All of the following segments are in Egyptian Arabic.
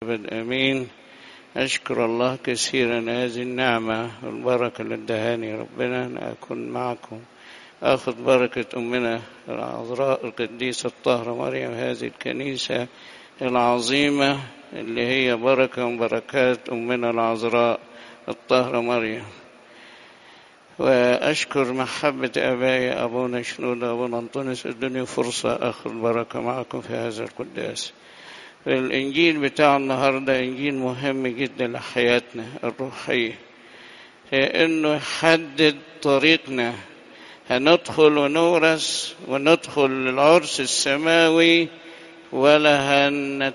الأبد آمين أشكر الله كثيرا هذه النعمة والبركة اللي ادهاني ربنا أن أكون معكم أخذ بركة أمنا العذراء القديسة الطاهرة مريم هذه الكنيسة العظيمة اللي هي بركة من بركات أمنا العذراء الطاهرة مريم وأشكر محبة أبائي أبونا شنودة أبونا أنطونيس ادوني فرصة أخذ بركة معكم في هذا القداس الإنجيل بتاع النهاردة إنجيل مهم جدا لحياتنا الروحية لأنه يحدد طريقنا هندخل ونورث وندخل العرس السماوي ولا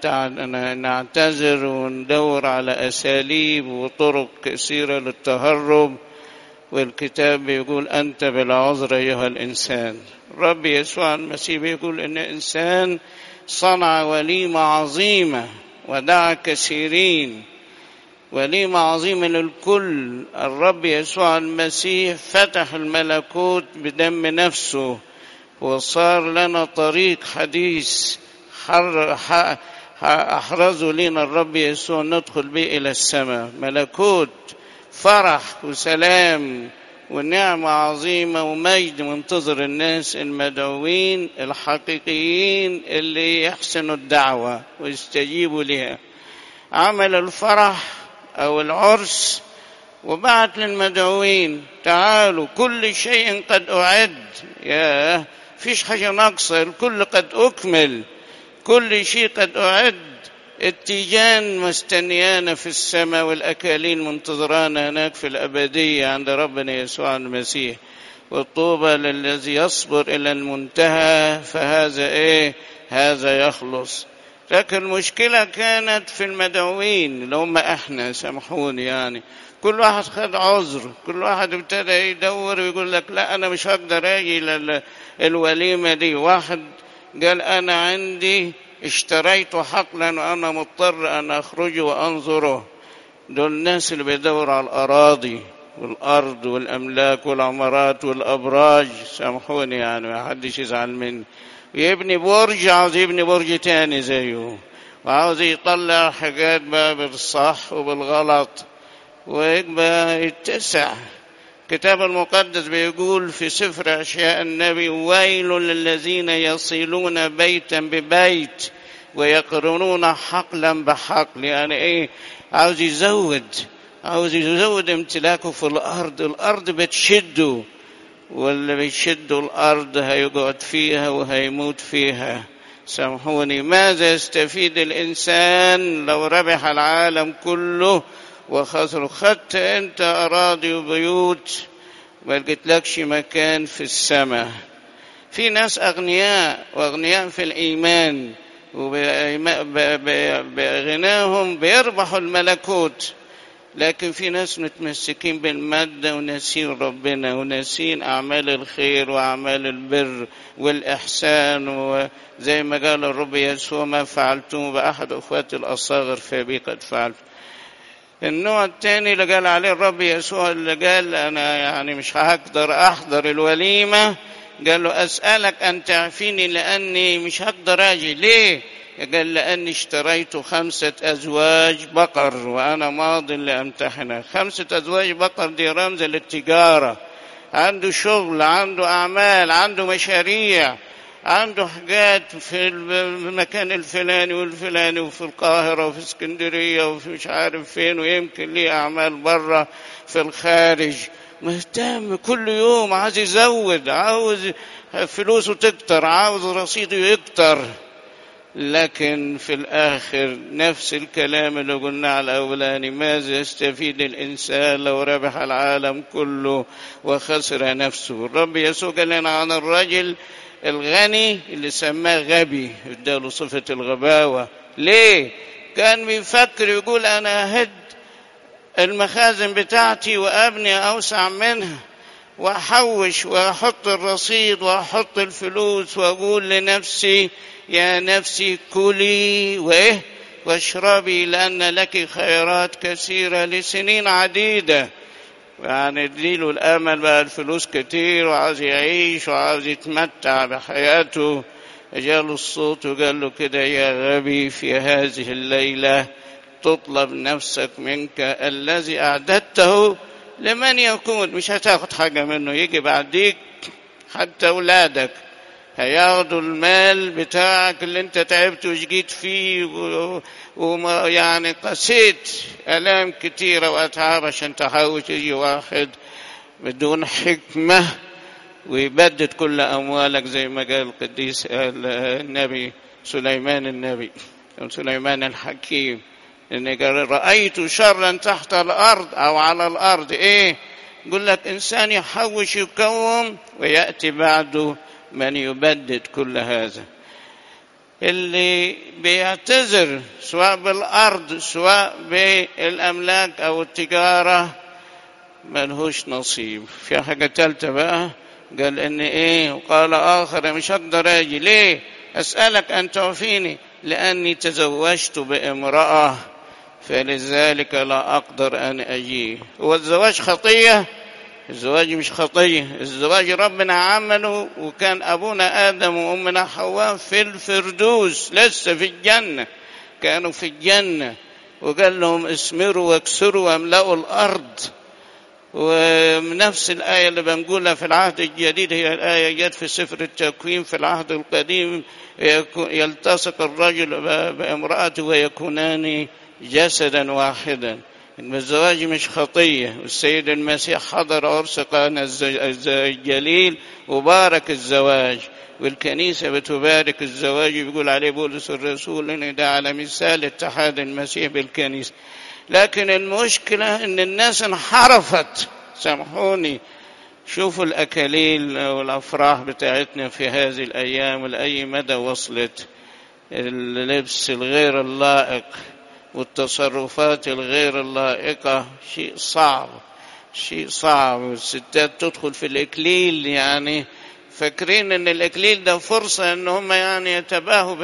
هنعتذر وندور على أساليب وطرق كثيرة للتهرب والكتاب بيقول أنت بالعذر أيها الإنسان رب يسوع المسيح بيقول إن إنسان صنع وليمة عظيمة ودعا كثيرين وليمة عظيمة للكل الرب يسوع المسيح فتح الملكوت بدم نفسه وصار لنا طريق حديث حر أحرزوا لنا الرب يسوع ندخل به إلى السماء ملكوت فرح وسلام ونعمة عظيمة ومجد منتظر الناس المدعوين الحقيقيين اللي يحسنوا الدعوة ويستجيبوا لها عمل الفرح أو العرس وبعت للمدعوين تعالوا كل شيء قد أعد يا فيش حاجة ناقصة الكل قد أكمل كل شيء قد أعد التيجان مستنيانا في السماء والأكالين منتظرانا هناك في الأبدية عند ربنا يسوع المسيح والطوبى للذي يصبر إلى المنتهى فهذا إيه هذا يخلص لكن المشكلة كانت في المدعوين اللي هم احنا سامحوني يعني كل واحد خد عذر كل واحد ابتدى يدور ويقول لك لا انا مش هقدر اجي للوليمة دي واحد قال انا عندي اشتريت حقلا وانا مضطر ان اخرج وانظره دول الناس اللي بيدوروا على الاراضي والارض والاملاك والعمارات والابراج سامحوني يعني ما حدش يزعل مني ويبني برج عاوز يبني برج تاني زيه وعاوز يطلع حاجات بقى بالصح وبالغلط ويبقى يتسع الكتاب المقدس بيقول في سفر أشياء النبي ويل للذين يصلون بيتا ببيت ويقرنون حقلا بحقل يعني ايه عاوز يزود عاوز يزود امتلاكه في الارض الارض بتشده واللي بيشدوا الارض هيقعد فيها وهيموت فيها سامحوني ماذا يستفيد الانسان لو ربح العالم كله وخسر خدت انت اراضي وبيوت ما لقيتلكش مكان في السماء في ناس اغنياء واغنياء في الايمان وبغناهم بيربحوا الملكوت لكن في ناس متمسكين بالمادة وناسين ربنا وناسين أعمال الخير وأعمال البر والإحسان وزي ما قال الرب يسوع ما فعلتم بأحد أخواتي الأصاغر فبي قد فعلت النوع الثاني اللي قال عليه الرب يسوع اللي قال أنا يعني مش هقدر أحضر الوليمة قال له أسألك أن تعفيني لأني مش هقدر أجي ليه قال لأني اشتريت خمسة أزواج بقر وأنا ماض لأمتحنها خمسة أزواج بقر دي رمز للتجارة عنده شغل عنده أعمال عنده مشاريع عنده حاجات في المكان الفلاني والفلاني وفي القاهرة وفي اسكندرية وفي مش عارف فين ويمكن ليه أعمال برة في الخارج مهتم كل يوم عاوز يزود عاوز فلوسه تكتر عاوز رصيده يكتر لكن في الآخر نفس الكلام اللي قلنا على الأولاني ماذا يستفيد الإنسان لو ربح العالم كله وخسر نفسه الرب يسوع قال لنا عن الرجل الغني اللي سماه غبي اداله صفة الغباوة ليه كان بيفكر يقول أنا هد المخازن بتاعتي وأبني أوسع منها وأحوش وأحط الرصيد وأحط الفلوس وأقول لنفسي يا نفسي كلي وإيه واشربي لأن لك خيرات كثيرة لسنين عديدة يعني اديله الأمل بقى الفلوس كتير وعاوز يعيش وعاوز يتمتع بحياته جاله الصوت وقال له كده يا غبي في هذه الليلة تطلب نفسك منك الذي أعددته لمن يكون مش هتاخد حاجة منه يجي بعديك حتى أولادك هياخدوا المال بتاعك اللي انت تعبت وجيت فيه ويعني قسيت آلام كتيرة وأتعاب عشان تحاول يجي واحد بدون حكمة ويبدد كل أموالك زي ما قال القديس النبي سليمان النبي سليمان الحكيم إن قال رأيت شرا تحت الأرض أو على الأرض إيه يقول لك إنسان يحوش يكوم ويأتي بعده من يبدد كل هذا اللي بيعتذر سواء بالأرض سواء بالأملاك أو التجارة ملهوش نصيب في حاجة تالتة بقى قال إن إيه وقال آخر مش هقدر أجي ليه أسألك أن تعفيني لأني تزوجت بامرأة فلذلك لا أقدر أن أجي هو الزواج خطية الزواج مش خطية الزواج ربنا عمله وكان أبونا آدم وأمنا حواء في الفردوس لسه في الجنة كانوا في الجنة وقال لهم اسمروا واكسروا واملأوا الأرض ونفس الآية اللي بنقولها في العهد الجديد هي الآية جت في سفر التكوين في العهد القديم يلتصق الرجل بامرأته ويكونان جسدا واحدا الزواج مش خطية والسيد المسيح حضر عرس قانا الجليل وبارك الزواج والكنيسة بتبارك الزواج بيقول عليه بولس الرسول إن ده على مثال اتحاد المسيح بالكنيسة لكن المشكلة إن الناس انحرفت سامحوني شوفوا الأكاليل والأفراح بتاعتنا في هذه الأيام لأي مدى وصلت اللبس الغير اللائق والتصرفات الغير اللائقة شيء صعب شيء صعب والستات تدخل في الإكليل يعني فاكرين ان الإكليل ده فرصة ان هم يعني يتباهوا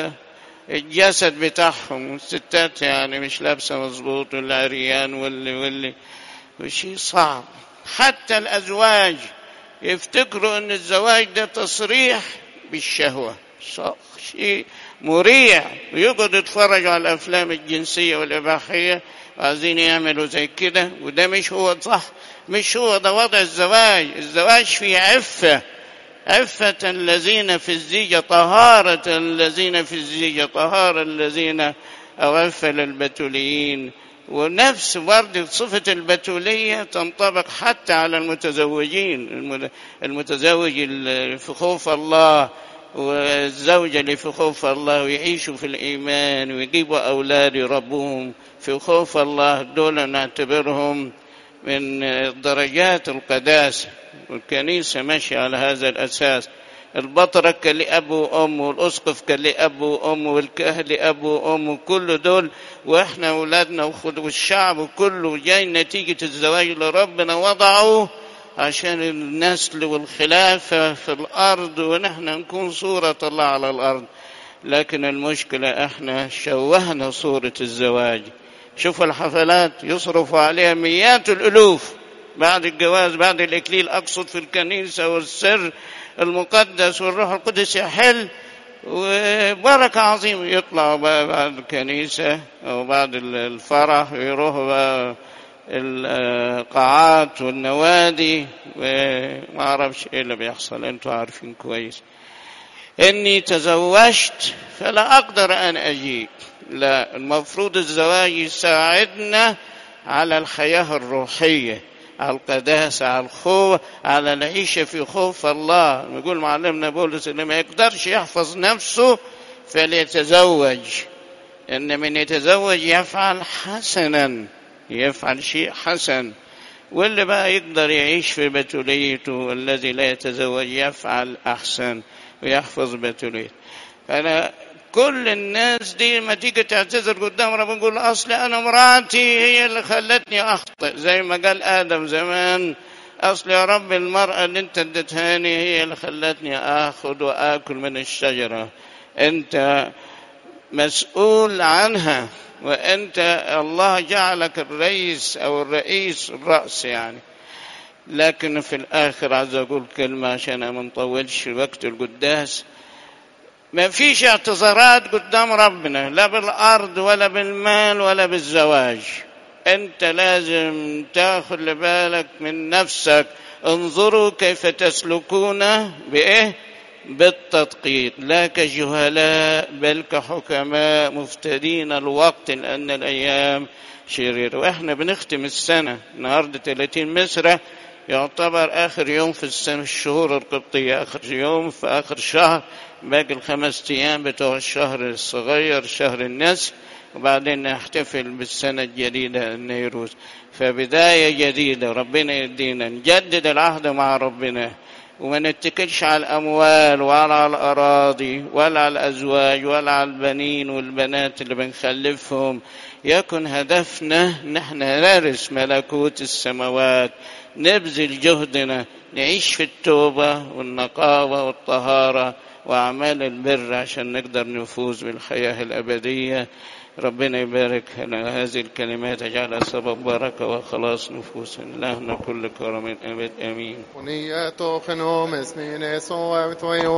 بالجسد بتاعهم والستات يعني مش لابسة مظبوط والعريان واللي واللي وشيء صعب حتى الأزواج يفتكروا ان الزواج ده تصريح بالشهوة شيء مريع ويقعد يتفرج على الافلام الجنسيه والاباحيه عايزين يعملوا زي كده وده مش هو صح مش هو ده وضع الزواج الزواج فيه عفه عفة الذين في الزيجة طهارة الذين في الزيجة طهارة الذين أو عفة للبتوليين ونفس برضه صفة البتولية تنطبق حتى على المتزوجين المتزوج في خوف الله والزوجة اللي في خوف الله ويعيشوا في الإيمان ويجيبوا أولاد يربوهم في خوف الله دول نعتبرهم من درجات القداسة والكنيسة ماشية على هذا الأساس البطرك كان ليه أب وأم والأسقف كان ليه أب وأم والكاهن ليه أب وأم كل دول وإحنا أولادنا والشعب كله جاي نتيجة الزواج اللي ربنا وضعه عشان النسل والخلافة في الأرض ونحن نكون صورة الله على الأرض لكن المشكلة احنا شوهنا صورة الزواج شوفوا الحفلات يصرف عليها مئات الألوف بعد الجواز بعد الإكليل أقصد في الكنيسة والسر المقدس والروح القدس يحل وبركة عظيمة يطلعوا بقى بعد الكنيسة أو بعد الفرح ويروحوا بقى القاعات والنوادي وما اعرفش ايه اللي بيحصل انتوا عارفين كويس اني تزوجت فلا اقدر ان اجيء لا المفروض الزواج يساعدنا على الحياه الروحيه على القداسة على الخوف على العيشة في خوف الله يقول معلمنا بولس اللي ما يقدرش يحفظ نفسه فليتزوج إن من يتزوج يفعل حسنا يفعل شيء حسن واللي بقى يقدر يعيش في بتوليته والذي لا يتزوج يفعل أحسن ويحفظ بتوليته فأنا كل الناس دي لما تيجي تعتذر قدام ربنا يقول أصل أنا مراتي هي اللي خلتني أخطئ زي ما قال آدم زمان أصل يا رب المرأة اللي أنت اديتهاني هي اللي خلتني آخذ وآكل من الشجرة أنت مسؤول عنها وأنت الله جعلك الرئيس أو الرئيس الرأس يعني لكن في الآخر عايز أقول كلمة عشان ما نطولش وقت القداس ما فيش اعتذارات قدام ربنا لا بالأرض ولا بالمال ولا بالزواج أنت لازم تاخذ بالك من نفسك انظروا كيف تسلكون بإيه بالتدقيق لا كجهلاء بل كحكماء مفتدين الوقت لأن الأيام شريرة وإحنا بنختم السنة النهاردة 30 مصر يعتبر آخر يوم في السنة الشهور القبطية آخر يوم في آخر شهر باقي الخمس أيام بتوع الشهر الصغير شهر النسل وبعدين نحتفل بالسنة الجديدة النيروز فبداية جديدة ربنا يدينا نجدد العهد مع ربنا وما نتكلش على الأموال ولا على الأراضي ولا على الأزواج ولا على البنين والبنات اللي بنخلفهم يكن هدفنا نحن نرث ملكوت السماوات نبذل جهدنا نعيش في التوبة والنقاوة والطهارة وأعمال البر عشان نقدر نفوز بالحياة الأبدية ربنا يبارك لنا هذه الكلمات يجعلها سبب بركة وخلاص نفوسنا لهنا كل كرم أبد آمين ونية خنوم اسمين يسوع